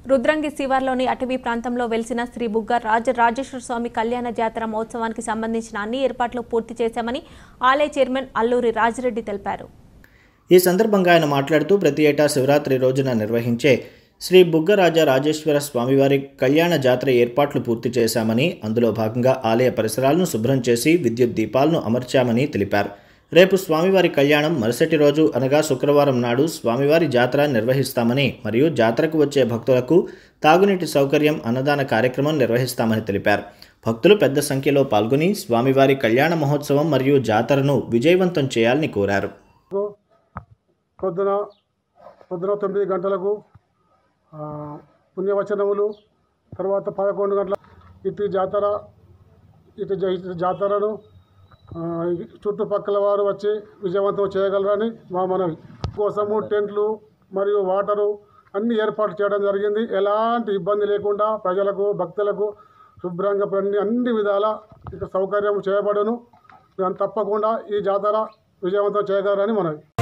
రుద్రంగి శివార్లోని అటవీ ప్రాంతంలో వెలిసిన శ్రీ బుగ్గ రాజరాజేశ్వర స్వామి కళ్యాణ జాతర మహోత్సవానికి సంబంధించిన అన్ని ఏర్పాట్లు పూర్తి చేశామని ఆలయ చైర్మన్ అల్లూరి రాజిరెడ్డి తెలిపారు ఈ సందర్భంగా ఆయన మాట్లాడుతూ ప్రతి ఏటా శివరాత్రి రోజున నిర్వహించే శ్రీ బుగ్గరాజ రాజేశ్వర స్వామివారి కళ్యాణ జాతర ఏర్పాట్లు పూర్తి చేశామని అందులో భాగంగా ఆలయ పరిసరాలను శుభ్రం చేసి విద్యుత్ దీపాలను అమర్చామని తెలిపారు రేపు స్వామివారి కళ్యాణం మరుసటి రోజు అనగా శుక్రవారం నాడు స్వామివారి జాతర నిర్వహిస్తామని మరియు జాతరకు వచ్చే భక్తులకు తాగునీటి సౌకర్యం అన్నదాన కార్యక్రమం నిర్వహిస్తామని తెలిపారు భక్తులు పెద్ద సంఖ్యలో పాల్గొని స్వామివారి కళ్యాణ మహోత్సవం మరియు జాతరను విజయవంతం చేయాలని కోరారు పొద్దున పొద్దున తొమ్మిది గంటలకు ఆ, పుణ్యవచనములు తర్వాత పదకొండు గంటల ఇటు జాతర ఇటు జ- ఇటు జాతరను ఆ, ఈ చుట్టుపక్కల వారు వచ్చి విజయవంతం చేయగలరని మా మనవి కోసము టెంట్లు మరియు వాటరు అన్ని ఏర్పాటు చేయడం జరిగింది ఎలాంటి ఇబ్బంది లేకుండా ప్రజలకు భక్తులకు శుభ్రంగా అన్ని అన్ని విధాల ఇక సౌకర్యం చేయబడును దాన్ని తప్పకుండా ఈ జాతర విజయవంతం చేయగలరని మనవి